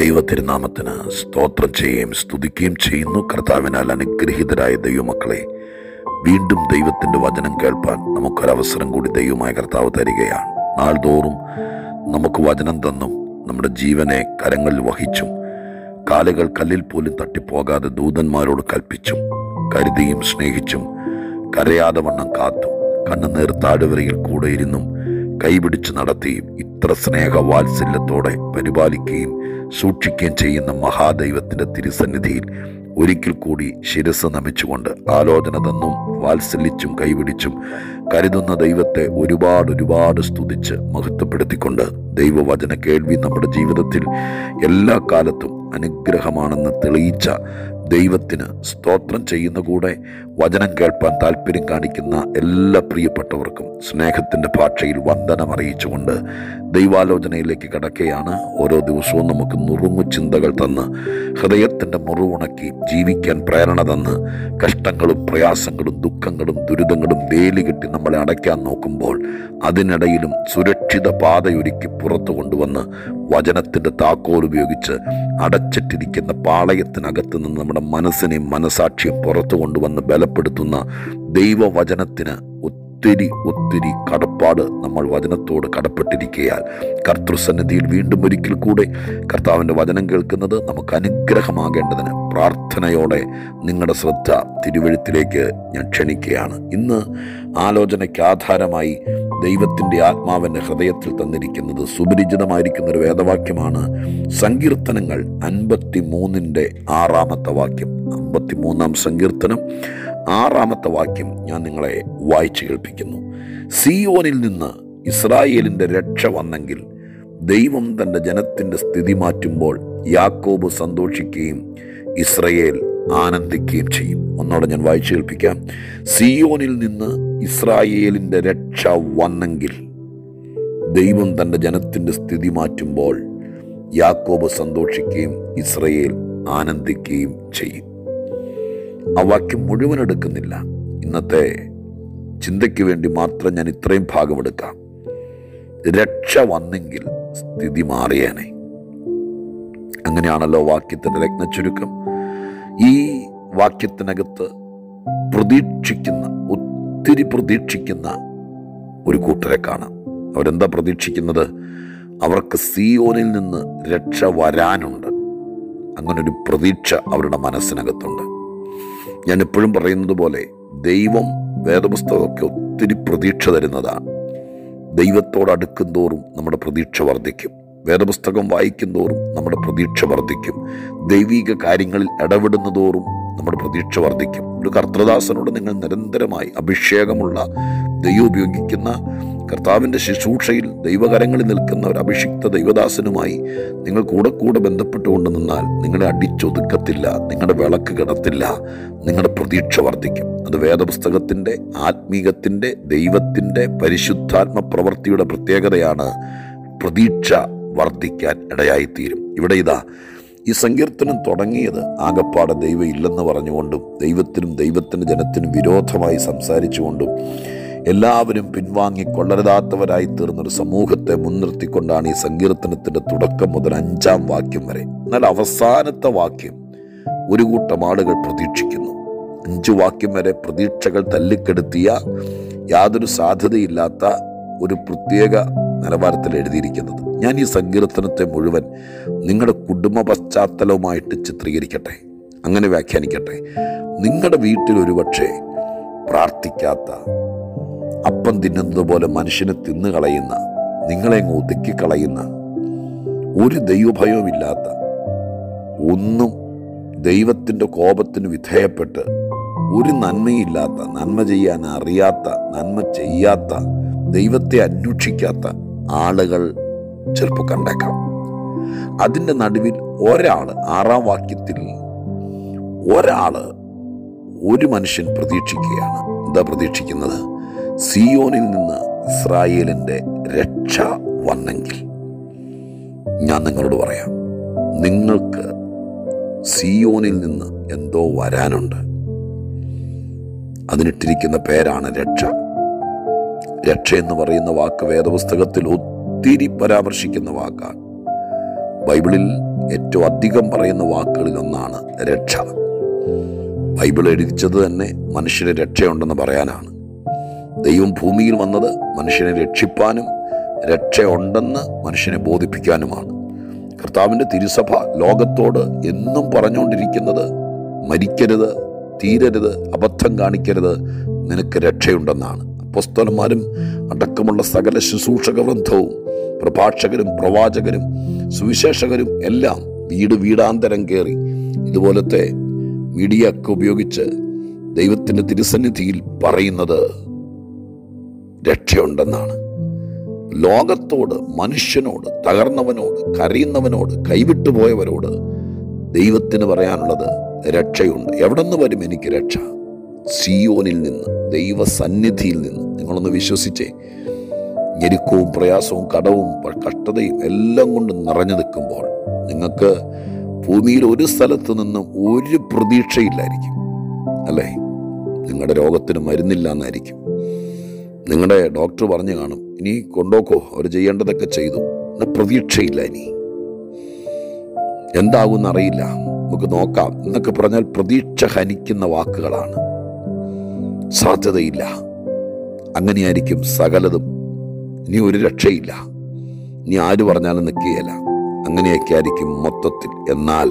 ദൈവ തിരുനാമത്തിന് സ്തോത്രം ചെയ്യുകയും സ്തുതിക്കുകയും ചെയ്യുന്നു കർത്താവിനാൽ അനുഗ്രഹീതരായ ദൈവമക്കളെ വീണ്ടും ദൈവത്തിൻ്റെ വചനം കേൾപ്പാൻ നമുക്കൊരവസരം കൂടി ദൈവമായ കർത്താവ് തരികയാണ് നാൾതോറും നമുക്ക് വചനം തന്നും നമ്മുടെ ജീവനെ കരങ്ങളിൽ വഹിച്ചും കാലുകൾ കല്ലിൽ പോലും തട്ടിപ്പോകാതെ ദൂതന്മാരോട് കൽപ്പിച്ചും കരുതിയും സ്നേഹിച്ചും കരയാതെ വണ്ണം കാത്തും കണ്ണുനീർ താഴ്വരയിൽ കൂടെ ഇരുന്നും കൈപിടിച്ച് നടത്തിയും ഇത്ര സ്നേഹ വാത്സല്യത്തോടെ പരിപാലിക്കുകയും സൂക്ഷിക്കുകയും ചെയ്യുന്ന മഹാദൈവത്തിന്റെ തിരുസന്നിധിയിൽ ഒരിക്കൽ കൂടി ശിരസ് നമിച്ചുകൊണ്ട് ആലോചന തന്നും വാത്സല്യിച്ചും കൈപിടിച്ചും കരുതുന്ന ദൈവത്തെ ഒരുപാട് ഒരുപാട് സ്തുതിച്ച് മഹത്വപ്പെടുത്തിക്കൊണ്ട് ദൈവവചന കേൾവി നമ്മുടെ ജീവിതത്തിൽ എല്ലാ കാലത്തും അനുഗ്രഹമാണെന്ന് തെളിയിച്ച ദൈവത്തിന് സ്തോത്രം ചെയ്യുന്ന കൂടെ വചനം കേൾപ്പാൻ താല്പര്യം കാണിക്കുന്ന എല്ലാ പ്രിയപ്പെട്ടവർക്കും സ്നേഹത്തിൻ്റെ ഭാഷയിൽ വന്ദനം അറിയിച്ചുകൊണ്ട് ദൈവാലോചനയിലേക്ക് കടക്കുകയാണ് ഓരോ ദിവസവും നമുക്ക് നുറുങ്ങു ചിന്തകൾ തന്ന് ഹൃദയത്തിൻ്റെ മുറിവുണക്കി ജീവിക്കാൻ പ്രേരണ തന്ന് കഷ്ടങ്ങളും പ്രയാസങ്ങളും ദുഃഖങ്ങളും ദുരിതങ്ങളും വേലി കെട്ടി നമ്മളെ അടയ്ക്കാൻ നോക്കുമ്പോൾ അതിനിടയിലും സുരക്ഷിത പാതയൊരുക്കി പുറത്തു കൊണ്ടുവന്ന് വചനത്തിൻ്റെ താക്കോൽ ഉപയോഗിച്ച് അടച്ചിട്ടിരിക്കുന്ന പാളയത്തിനകത്ത് നിന്ന് നമ്മുടെ മനസ്സിനെയും മനസാക്ഷിയും പുറത്തു കൊണ്ടുവന്ന് ബലപ്പെടുത്തുന്ന ദൈവവചനത്തിന് ഒത്തിരി ഒത്തിരി കടപ്പാട് നമ്മൾ വചനത്തോട് കടപ്പെട്ടിരിക്കയാൽ കർത്തൃസന്നിധിയിൽ വീണ്ടും ഒരിക്കൽ കൂടെ കർത്താവിൻ്റെ വചനം കേൾക്കുന്നത് നമുക്ക് അനുഗ്രഹമാകേണ്ടതിന് പ്രാർത്ഥനയോടെ നിങ്ങളുടെ ശ്രദ്ധ തിരുവഴുത്തിലേക്ക് ഞാൻ ക്ഷണിക്കുകയാണ് ഇന്ന് ആലോചനയ്ക്ക് ആധാരമായി ദൈവത്തിൻ്റെ ആത്മാവിൻ്റെ ഹൃദയത്തിൽ തന്നിരിക്കുന്നത് സുപരിചിതമായിരിക്കുന്ന ഒരു വേദവാക്യമാണ് സങ്കീർത്തനങ്ങൾ അൻപത്തി മൂന്നിൻ്റെ ആറാമത്തെ വാക്യം അമ്പത്തി മൂന്നാം സങ്കീർത്തനം ആറാമത്തെ വാക്യം ഞാൻ നിങ്ങളെ വായിച്ചു കേൾപ്പിക്കുന്നു സിയോനിൽ നിന്ന് ഇസ്രായേലിൻ്റെ രക്ഷ വന്നെങ്കിൽ ദൈവം തൻ്റെ ജനത്തിൻ്റെ സ്ഥിതി മാറ്റുമ്പോൾ യാക്കോബ് സന്തോഷിക്കുകയും ഇസ്രയേൽ ആനന്ദിക്കുകയും ചെയ്യും ഒന്നോടെ ഞാൻ വായിച്ചു കേൾപ്പിക്കാം സിയോനിൽ നിന്ന് ഇസ്രായേലിൻ്റെ രക്ഷ വന്നെങ്കിൽ ദൈവം തൻ്റെ ജനത്തിൻ്റെ സ്ഥിതി മാറ്റുമ്പോൾ യാക്കോബ് സന്തോഷിക്കുകയും ഇസ്രയേൽ ആനന്ദിക്കുകയും ചെയ്യും ആ വാക്യം മുഴുവൻ എടുക്കുന്നില്ല ഇന്നത്തെ ചിന്തയ്ക്ക് വേണ്ടി മാത്രം ഞാൻ ഇത്രയും ഭാഗമെടുക്കാം രക്ഷ വന്നെങ്കിൽ സ്ഥിതി മാറിയേനെ അങ്ങനെയാണല്ലോ വാക്യത്തിൻ്റെ രത്നച്ചുരുക്കം ഈ വാക്യത്തിനകത്ത് പ്രതീക്ഷിക്കുന്ന ഒത്തിരി പ്രതീക്ഷിക്കുന്ന ഒരു കൂട്ടരെ കാണാം അവരെന്താ പ്രതീക്ഷിക്കുന്നത് അവർക്ക് സിയോനിൽ നിന്ന് രക്ഷ വരാനുണ്ട് അങ്ങനൊരു പ്രതീക്ഷ അവരുടെ മനസ്സിനകത്തുണ്ട് ഞാൻ എപ്പോഴും പറയുന്നത് പോലെ ദൈവം വേദപുസ്തകമൊക്കെ ഒത്തിരി പ്രതീക്ഷ തരുന്നതാണ് ദൈവത്തോട് അടുക്കും തോറും നമ്മുടെ പ്രതീക്ഷ വർദ്ധിക്കും വേദപുസ്തകം വായിക്കും തോറും നമ്മുടെ പ്രതീക്ഷ വർദ്ധിക്കും ദൈവിക കാര്യങ്ങളിൽ ഇടപെടുന്നതോറും നമ്മുടെ പ്രതീക്ഷ വർദ്ധിക്കും ഒരു കർത്തൃദാസനോട് നിങ്ങൾ നിരന്തരമായി അഭിഷേകമുള്ള ദൈവം ഉപയോഗിക്കുന്ന കർത്താവിൻ്റെ ശുശ്രൂഷയിൽ ദൈവകരങ്ങളിൽ നിൽക്കുന്ന ഒരു അഭിഷിക്ത ദൈവദാസനുമായി നിങ്ങൾ കൂടെ കൂടെ ബന്ധപ്പെട്ടുകൊണ്ട് നിന്നാൽ നിങ്ങളെ അടിച്ചൊതുക്കത്തില്ല നിങ്ങളുടെ വിളക്ക് കിടത്തില്ല നിങ്ങളുടെ പ്രതീക്ഷ വർദ്ധിക്കും അത് വേദപുസ്തകത്തിൻ്റെ ആത്മീകത്തിൻ്റെ ദൈവത്തിൻ്റെ പരിശുദ്ധാത്മ പ്രവൃത്തിയുടെ പ്രത്യേകതയാണ് പ്രതീക്ഷ വർദ്ധിക്കാൻ ഇടയായിത്തീരും ഇവിടെ ഇതാ ഈ സങ്കീർത്തനം തുടങ്ങിയത് ആകപ്പാടെ ദൈവം ഇല്ലെന്ന് പറഞ്ഞുകൊണ്ടും ദൈവത്തിനും ദൈവത്തിൻ്റെ ജനത്തിനും വിരോധമായി സംസാരിച്ചുകൊണ്ടും എല്ലാവരും പിൻവാങ്ങി കൊള്ളരുതാത്തവരായി തീർന്നൊരു സമൂഹത്തെ മുൻനിർത്തിക്കൊണ്ടാണ് ഈ സങ്കീർത്തനത്തിൻ്റെ തുടക്കം മുതൽ അഞ്ചാം വാക്യം വരെ എന്നാൽ അവസാനത്തെ വാക്യം ഒരു കൂട്ടം ആളുകൾ പ്രതീക്ഷിക്കുന്നു അഞ്ചു വാക്യം വരെ പ്രതീക്ഷകൾ തല്ലിക്കെടുത്തിയ യാതൊരു സാധ്യതയില്ലാത്ത ഒരു പ്രത്യേക നിലവാരത്തിൽ എഴുതിയിരിക്കുന്നത് ഞാൻ ഈ സങ്കീർത്തനത്തെ മുഴുവൻ നിങ്ങളുടെ കുടുംബ പശ്ചാത്തലവുമായിട്ട് ചിത്രീകരിക്കട്ടെ അങ്ങനെ വ്യാഖ്യാനിക്കട്ടെ നിങ്ങളുടെ വീട്ടിൽ ഒരുപക്ഷെ പ്രാർത്ഥിക്കാത്ത അപ്പം തിന്നുന്നത് പോലെ മനുഷ്യനെ തിന്നു കളയുന്ന നിങ്ങളെ അങ്ങ് ഒതുക്കി കളയുന്ന ഒരു ദൈവഭയവുമില്ലാത്ത ഒന്നും ദൈവത്തിൻ്റെ കോപത്തിന് വിധേയപ്പെട്ട് ഒരു നന്മയില്ലാത്ത നന്മ ചെയ്യാൻ അറിയാത്ത നന്മ ചെയ്യാത്ത ദൈവത്തെ അന്വേഷിക്കാത്ത ആളുകൾ ചിലപ്പോൾ കണ്ടേക്കാം അതിൻ്റെ നടുവിൽ ഒരാൾ ആറാം വാക്യത്തിൽ ഒരാള് ഒരു മനുഷ്യൻ പ്രതീക്ഷിക്കുകയാണ് എന്താ പ്രതീക്ഷിക്കുന്നത് സിയോനിൽ നിന്ന് ഇസ്രായേലിൻ്റെ രക്ഷ വന്നെങ്കിൽ ഞാൻ നിങ്ങളോട് പറയാം നിങ്ങൾക്ക് സിയോനിൽ നിന്ന് എന്തോ വരാനുണ്ട് അതിനിട്ടിരിക്കുന്ന പേരാണ് രക്ഷ രക്ഷ എന്ന് പറയുന്ന വാക്ക് വേദപുസ്തകത്തിൽ ഒത്തിരി പരാമർശിക്കുന്ന വാക്കാണ് ബൈബിളിൽ ഏറ്റവും അധികം പറയുന്ന വാക്കുകളിൽ ഒന്നാണ് രക്ഷ ബൈബിൾ എഴുതിച്ചത് തന്നെ മനുഷ്യന് രക്ഷയുണ്ടെന്ന് പറയാനാണ് ദൈവം ഭൂമിയിൽ വന്നത് മനുഷ്യനെ രക്ഷിപ്പാനും രക്ഷയുണ്ടെന്ന് മനുഷ്യനെ ബോധിപ്പിക്കാനുമാണ് കർത്താവിൻ്റെ തിരുസഭ ലോകത്തോട് എന്നും പറഞ്ഞുകൊണ്ടിരിക്കുന്നത് മരിക്കരുത് തീരരുത് അബദ്ധം കാണിക്കരുത് നിനക്ക് രക്ഷയുണ്ടെന്നാണ് അപ്പസ്തലന്മാരും അടക്കമുള്ള സകല ശുശ്രൂഷക വൃന്ദവും പ്രഭാഷകരും പ്രവാചകരും സുവിശേഷകരും എല്ലാം വീട് വീടാന്തരം കയറി ഇതുപോലത്തെ മീഡിയ ഒക്കെ ഉപയോഗിച്ച് ദൈവത്തിൻ്റെ തിരുസന്നിധിയിൽ പറയുന്നത് രക്ഷയുണ്ടെന്നാണ് ലോകത്തോട് മനുഷ്യനോട് തകർന്നവനോട് കരയുന്നവനോട് കൈവിട്ടുപോയവരോട് ദൈവത്തിന് പറയാനുള്ളത് രക്ഷയുണ്ട് എവിടെ നിന്ന് വരും എനിക്ക് രക്ഷ സിയോനിൽ നിന്ന് ദൈവസന്നിധിയിൽ നിന്ന് നിങ്ങളൊന്ന് വിശ്വസിച്ചേ ഞെരുക്കവും പ്രയാസവും കടവും കഷ്ടതയും എല്ലാം കൊണ്ട് നിറഞ്ഞു നിൽക്കുമ്പോൾ നിങ്ങൾക്ക് ഭൂമിയിൽ ഒരു സ്ഥലത്ത് നിന്നും ഒരു പ്രതീക്ഷയില്ലായിരിക്കും അല്ലേ നിങ്ങളുടെ രോഗത്തിന് മരുന്നില്ല എന്നായിരിക്കും നിങ്ങളുടെ ഡോക്ടർ പറഞ്ഞു കാണും ഇനി കൊണ്ടോക്കോ അവർ ചെയ്യേണ്ടതൊക്കെ ചെയ്തു എന്ന പ്രതീക്ഷയില്ല ഇനി എന്താകുമെന്ന് അറിയില്ല നമുക്ക് നോക്കാം എന്നൊക്കെ പറഞ്ഞാൽ പ്രതീക്ഷ ഹനിക്കുന്ന വാക്കുകളാണ് സാധ്യതയില്ല അങ്ങനെയായിരിക്കും സകലതും ഇനി ഒരു രക്ഷയില്ല ഇനി ആര് പറഞ്ഞാലും നിൽക്കുകയില്ല അങ്ങനെയൊക്കെ ആയിരിക്കും മൊത്തത്തിൽ എന്നാൽ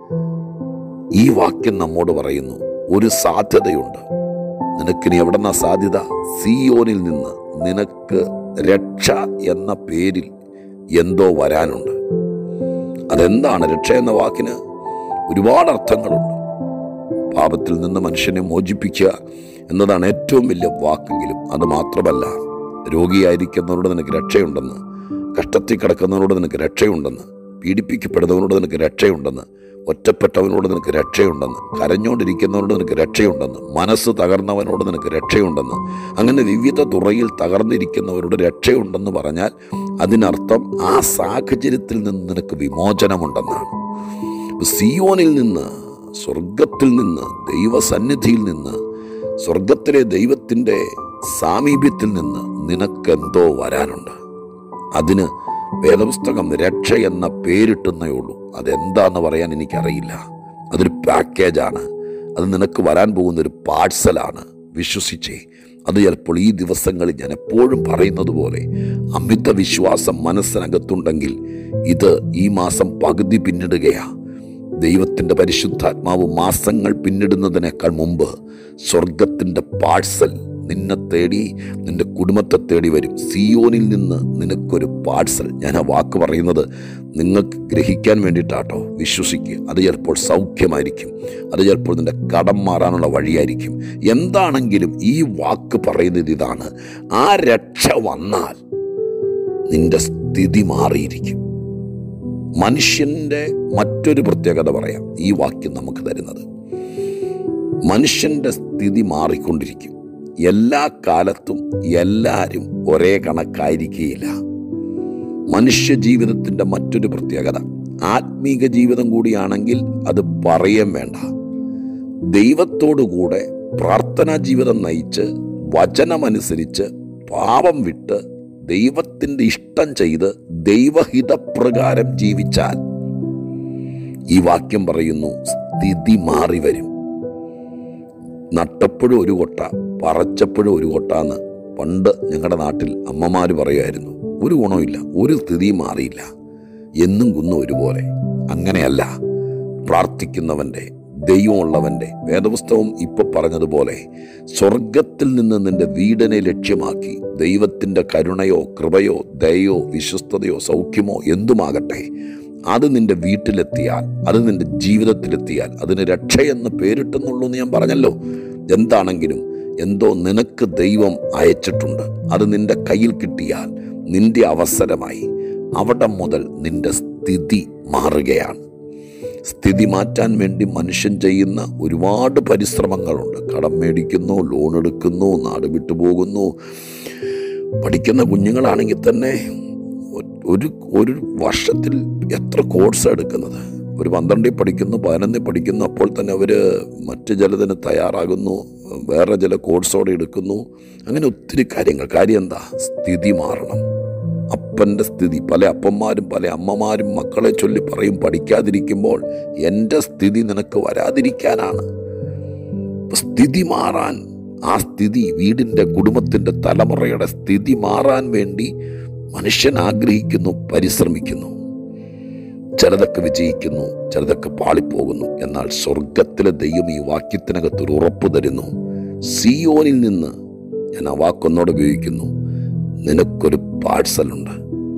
ഈ വാക്യം നമ്മോട് പറയുന്നു ഒരു സാധ്യതയുണ്ട് നിനക്കിനി എവിടെന്ന സാധ്യത സിയോനിൽ നിന്ന് നിനക്ക് രക്ഷ എന്ന പേരിൽ എന്തോ വരാനുണ്ട് അതെന്താണ് രക്ഷ എന്ന വാക്കിന് ഒരുപാട് അർത്ഥങ്ങളുണ്ട് പാപത്തിൽ നിന്ന് മനുഷ്യനെ മോചിപ്പിക്കുക എന്നതാണ് ഏറ്റവും വലിയ വാക്കെങ്കിലും അത് മാത്രമല്ല രോഗിയായിരിക്കുന്നവരോട് നിനക്ക് രക്ഷയുണ്ടെന്ന് കഷ്ടത്തിൽ കിടക്കുന്നവരോട് നിനക്ക് രക്ഷയുണ്ടെന്ന് പീഡിപ്പിക്കപ്പെടുന്നവരോട് നിനക്ക് രക്ഷയുണ്ടെന്ന് ഒറ്റപ്പെട്ടവനോട് നിനക്ക് രക്ഷയുണ്ടെന്ന് കരഞ്ഞുകൊണ്ടിരിക്കുന്നവരോട് നിനക്ക് രക്ഷയുണ്ടെന്ന് മനസ്സ് തകർന്നവനോട് നിനക്ക് രക്ഷയുണ്ടെന്ന് അങ്ങനെ വിവിധ തുറയിൽ തകർന്നിരിക്കുന്നവരോട് രക്ഷയുണ്ടെന്ന് പറഞ്ഞാൽ അതിനർത്ഥം ആ സാഹചര്യത്തിൽ നിന്ന് നിനക്ക് വിമോചനമുണ്ടെന്നാണ് സിയോനിൽ നിന്ന് സ്വർഗത്തിൽ നിന്ന് ദൈവസന്നിധിയിൽ നിന്ന് സ്വർഗത്തിലെ ദൈവത്തിൻ്റെ സാമീപ്യത്തിൽ നിന്ന് നിനക്കെന്തോ വരാനുണ്ട് അതിന് വേദപുസ്തകം രക്ഷ എന്ന പേരിട്ടുന്നേ ഉള്ളൂ അതെന്താന്ന് പറയാൻ എനിക്കറിയില്ല അതൊരു പാക്കേജാണ് അത് നിനക്ക് വരാൻ പോകുന്ന ഒരു പാഴ്സലാണ് വിശ്വസിച്ചേ അത് ചിലപ്പോൾ ഈ ദിവസങ്ങളിൽ ഞാൻ എപ്പോഴും പറയുന്നത് പോലെ അമിത വിശ്വാസം മനസ്സിനകത്തുണ്ടെങ്കിൽ ഇത് ഈ മാസം പകുതി പിന്നിടുകയാ ദൈവത്തിൻ്റെ പരിശുദ്ധാത്മാവ് മാസങ്ങൾ പിന്നിടുന്നതിനേക്കാൾ മുമ്പ് സ്വർഗത്തിൻ്റെ പാഴ്സൽ നിന്നെ തേടി നിന്റെ കുടുംബത്തെ തേടി വരും സിയോനിൽ നിന്ന് നിനക്കൊരു പാഴ്സൽ ഞാൻ ആ വാക്ക് പറയുന്നത് നിങ്ങൾക്ക് ഗ്രഹിക്കാൻ വേണ്ടിയിട്ടാട്ടോ വിശ്വസിക്കുക അത് ചിലപ്പോൾ സൗഖ്യമായിരിക്കും അത് ചിലപ്പോൾ നിന്റെ കടം മാറാനുള്ള വഴിയായിരിക്കും എന്താണെങ്കിലും ഈ വാക്ക് പറയുന്നത് ഇതാണ് ആ രക്ഷ വന്നാൽ നിന്റെ സ്ഥിതി മാറിയിരിക്കും മനുഷ്യൻ്റെ മറ്റൊരു പ്രത്യേകത പറയാം ഈ വാക്യം നമുക്ക് തരുന്നത് മനുഷ്യൻ്റെ സ്ഥിതി മാറിക്കൊണ്ടിരിക്കും എല്ലാ കാലത്തും എല്ലാവരും ഒരേ കണക്കായിരിക്കുകയില്ല മനുഷ്യ ജീവിതത്തിൻ്റെ മറ്റൊരു പ്രത്യേകത ആത്മീക ജീവിതം കൂടിയാണെങ്കിൽ അത് പറയാൻ വേണ്ട ദൈവത്തോടുകൂടെ പ്രാർത്ഥനാ ജീവിതം നയിച്ച് വചനമനുസരിച്ച് പാപം വിട്ട് ദൈവത്തിൻ്റെ ഇഷ്ടം ചെയ്ത് ദൈവഹിതപ്രകാരം ജീവിച്ചാൽ ഈ വാക്യം പറയുന്നു സ്ഥിതി മാറി വരും നട്ടപ്പോഴും ഒരു കൊട്ട പറച്ചപ്പോഴും ഒരു കൊട്ട എന്ന് പണ്ട് ഞങ്ങളുടെ നാട്ടിൽ അമ്മമാർ പറയുമായിരുന്നു ഒരു ഗുണമില്ല ഒരു സ്ഥിതിയും മാറിയില്ല എന്നും കുന്നും ഒരുപോലെ അങ്ങനെയല്ല പ്രാർത്ഥിക്കുന്നവൻ്റെ ദൈവമുള്ളവൻ്റെ വേദപുസ്തകം ഇപ്പൊ പറഞ്ഞതുപോലെ സ്വർഗത്തിൽ നിന്ന് നിന്റെ വീടിനെ ലക്ഷ്യമാക്കി ദൈവത്തിൻ്റെ കരുണയോ കൃപയോ ദയോ വിശ്വസ്തതയോ സൗഖ്യമോ എന്തുമാകട്ടെ അത് നിന്റെ വീട്ടിലെത്തിയാൽ അത് നിന്റെ ജീവിതത്തിലെത്തിയാൽ അതിന് രക്ഷയെന്ന് പേരിട്ടെന്നുള്ളൂ എന്ന് ഞാൻ പറഞ്ഞല്ലോ എന്താണെങ്കിലും എന്തോ നിനക്ക് ദൈവം അയച്ചിട്ടുണ്ട് അത് നിന്റെ കയ്യിൽ കിട്ടിയാൽ നിന്റെ അവസരമായി അവിടെ മുതൽ നിന്റെ സ്ഥിതി മാറുകയാണ് സ്ഥിതി മാറ്റാൻ വേണ്ടി മനുഷ്യൻ ചെയ്യുന്ന ഒരുപാട് പരിശ്രമങ്ങളുണ്ട് കടം മേടിക്കുന്നു ലോൺ എടുക്കുന്നു നാട് വിട്ടു പോകുന്നു പഠിക്കുന്ന കുഞ്ഞുങ്ങളാണെങ്കിൽ തന്നെ ഒരു ഒരു വർഷത്തിൽ എത്ര കോഴ്സ് എടുക്കുന്നത് ഒരു പന്ത്രണ്ടിൽ പഠിക്കുന്നു പതിനൊന്നിൽ പഠിക്കുന്നു അപ്പോൾ തന്നെ അവർ മറ്റ് ചിലതിന് തയ്യാറാകുന്നു വേറെ ചില കോഴ്സോടെ എടുക്കുന്നു അങ്ങനെ ഒത്തിരി കാര്യങ്ങൾ കാര്യം എന്താ സ്ഥിതി മാറണം അപ്പൻ്റെ സ്ഥിതി പല അപ്പന്മാരും പല അമ്മമാരും മക്കളെ ചൊല്ലി പറയും പഠിക്കാതിരിക്കുമ്പോൾ എൻ്റെ സ്ഥിതി നിനക്ക് വരാതിരിക്കാനാണ് സ്ഥിതി മാറാൻ ആ സ്ഥിതി വീടിൻ്റെ കുടുംബത്തിൻ്റെ തലമുറയുടെ സ്ഥിതി മാറാൻ വേണ്ടി മനുഷ്യൻ ആഗ്രഹിക്കുന്നു പരിശ്രമിക്കുന്നു ചിലതൊക്കെ വിജയിക്കുന്നു ചിലതൊക്കെ പാളിപ്പോകുന്നു എന്നാൽ സ്വർഗത്തിലെ ദൈവം ഈ വാക്യത്തിനകത്ത് ഒരു ഉറപ്പ് തരുന്നു സിയോനിൽ നിന്ന് ഞാൻ ആ വാക്കൊന്നോട് ഉപയോഗിക്കുന്നു നിനക്കൊരു പാഴ്സലുണ്ട്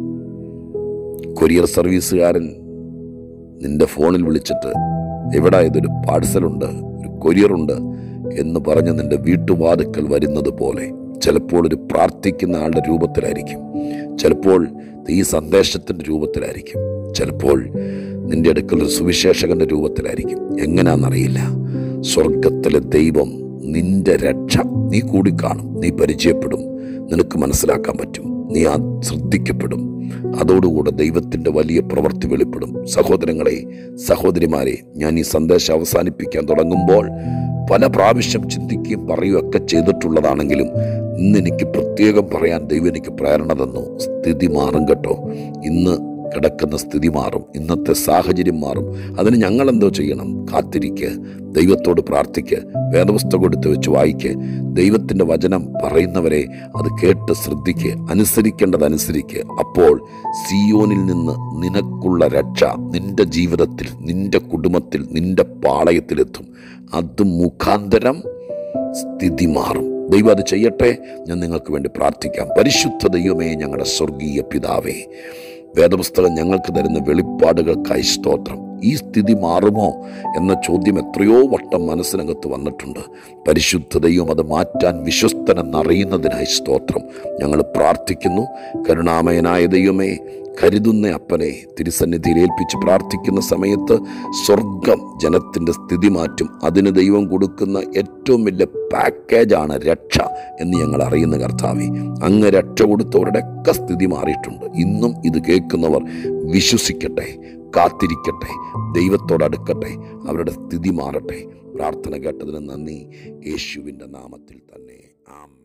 കൊറിയർ സർവീസുകാരൻ നിന്റെ ഫോണിൽ വിളിച്ചിട്ട് എവിടാ ഇതൊരു പാഴ്സലുണ്ട് ഒരു കൊറിയറുണ്ട് എന്ന് പറഞ്ഞ് നിന്റെ വീട്ടുവാതുക്കൽ വരുന്നത് പോലെ ചിലപ്പോൾ ഒരു പ്രാർത്ഥിക്കുന്ന ആളുടെ രൂപത്തിലായിരിക്കും ചിലപ്പോൾ ഈ സന്ദേശത്തിൻ്റെ രൂപത്തിലായിരിക്കും ചിലപ്പോൾ നിന്റെ അടുക്കൽ ഒരു സുവിശേഷകന്റെ രൂപത്തിലായിരിക്കും എങ്ങനെയാണെന്നറിയില്ല സ്വർഗത്തിലെ ദൈവം നിന്റെ രക്ഷ നീ കൂടിക്കാണും നീ പരിചയപ്പെടും നിനക്ക് മനസ്സിലാക്കാൻ പറ്റും നീ ആ ശ്രദ്ധിക്കപ്പെടും അതോടുകൂടെ ദൈവത്തിൻ്റെ വലിയ പ്രവൃത്തി വെളിപ്പെടും സഹോദരങ്ങളെ സഹോദരിമാരെ ഞാൻ ഈ സന്ദേശം അവസാനിപ്പിക്കാൻ തുടങ്ങുമ്പോൾ പല പ്രാവശ്യം ചിന്തിക്കുകയും പറയുകയൊക്കെ ചെയ്തിട്ടുള്ളതാണെങ്കിലും ഇന്ന് എനിക്ക് പ്രത്യേകം പറയാൻ ദൈവം എനിക്ക് പ്രേരണ തന്നു സ്ഥിതി മാറും കേട്ടോ ഇന്ന് കിടക്കുന്ന സ്ഥിതി മാറും ഇന്നത്തെ സാഹചര്യം മാറും അതിന് ഞങ്ങൾ എന്തോ ചെയ്യണം കാത്തിരിക്ക് ദൈവത്തോട് പ്രാർത്ഥിക്ക് വേദപുസ്തകം എടുത്ത് വെച്ച് വായിക്ക് ദൈവത്തിൻ്റെ വചനം പറയുന്നവരെ അത് കേട്ട് ശ്രദ്ധിക്ക് അനുസരിക്കേണ്ടത് അനുസരിക്ക് അപ്പോൾ സിയോനിൽ നിന്ന് നിനക്കുള്ള രക്ഷ നിന്റെ ജീവിതത്തിൽ നിന്റെ കുടുംബത്തിൽ നിന്റെ പാളയത്തിലെത്തും അത് മുഖാന്തരം സ്ഥിതി മാറും ദൈവം അത് ചെയ്യട്ടെ ഞാൻ നിങ്ങൾക്ക് വേണ്ടി പ്രാർത്ഥിക്കാം പരിശുദ്ധ ദൈവമേ ഞങ്ങളുടെ സ്വർഗീയ പിതാവേ വേദപുസ്തകം ഞങ്ങൾക്ക് തരുന്ന വെളിപ്പാടുകൾക്കായി സ്തോത്രം ഈ സ്ഥിതി മാറുമോ എന്ന ചോദ്യം എത്രയോ വട്ടം മനസ്സിനകത്ത് വന്നിട്ടുണ്ട് പരിശുദ്ധതയും അത് മാറ്റാൻ വിശ്വസ്തനെന്നറിയുന്നതിനായി സ്തോത്രം ഞങ്ങൾ പ്രാർത്ഥിക്കുന്നു കരുണാമയനായ ദൈവമേ കരുതുന്ന അപ്പനെ തിരുസന്നിധിയിൽ ഏൽപ്പിച്ച് പ്രാർത്ഥിക്കുന്ന സമയത്ത് സ്വർഗം ജനത്തിൻ്റെ സ്ഥിതി മാറ്റും അതിന് ദൈവം കൊടുക്കുന്ന ഏറ്റവും വലിയ പാക്കേജാണ് രക്ഷ എന്ന് ഞങ്ങൾ അറിയുന്ന കർത്താവെ അങ്ങ് രക്ഷ കൊടുത്തവരുടെയൊക്കെ സ്ഥിതി മാറിയിട്ടുണ്ട് ഇന്നും ഇത് കേൾക്കുന്നവർ വിശ്വസിക്കട്ടെ കാത്തിരിക്കട്ടെ ദൈവത്തോടടുക്കട്ടെ അവരുടെ സ്ഥിതി മാറട്ടെ പ്രാർത്ഥന കേട്ടതിന് നന്ദി യേശുവിൻ്റെ നാമത്തിൽ തന്നെ ആം